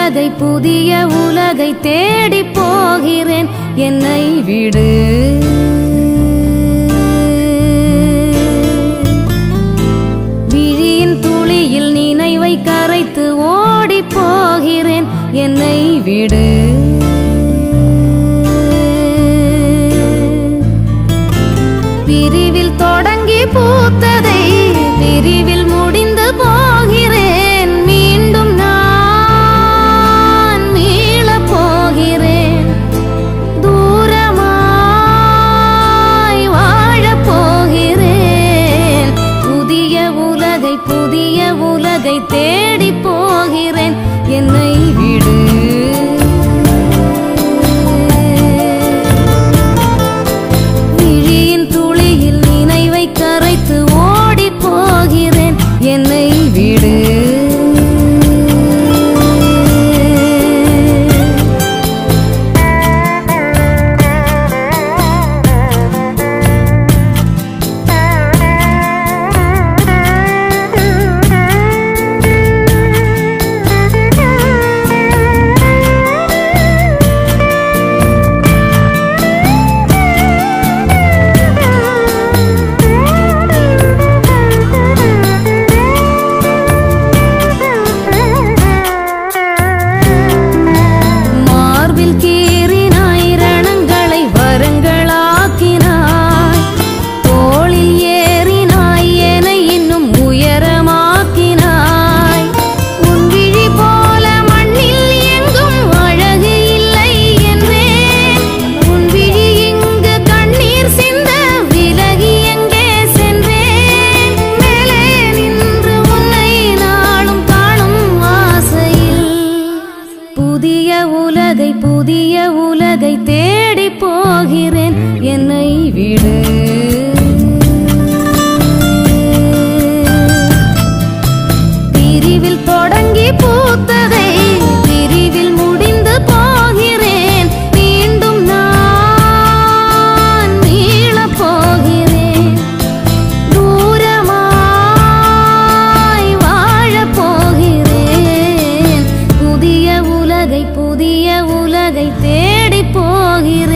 உலகை புதிய உலகை தேடி போகிறேன் என்னை விடு விழியின் துளியில் நினைவை கரைத்து ஓடி போகிறேன் என்னை விடு பிரிவில் தொடங்கி பூத்ததை பிரிவில் முடிந்து போகிறேன் மீண்டும் நான் மீளப் போகிறேன் தூரமாய் வாழப் போகிறேன் புதிய உலகை புதிய உலகை தேடி போகிறேன் என்னை விடு விழியின் துளியில் நினைவை கரைத்து ஓடி போகிறேன் என்னை விடு மார்பில் கீறினாய் ரணங்களை வரங்களாக்கினாய் தோளில் ஏறினாய் என இன்னும் உயரமாக்கினாய் உன் விழி போல மண்ணில் எங்கும் அழகு இல்லை என்றேன் உன் விழி இங்கு கண்ணீர் சிந்த விலகி எங்கே சென்றேன் மேலே நின்று உன்னை நாளும் காணும் ஆசையில் புதிய உலகை புதிய உலகை தேடி போகிறேன் என்னை விடு பிரிவில் தொடங்கி பூத்ததை பிரிவில் முடிந்து போகிறேன் மீண்டும் நான் மீளப் போகிறேன் தூரமாய் வாழப் போகிறேன் புதிய உலகை புதிய உலகை தேடி போகிறேன்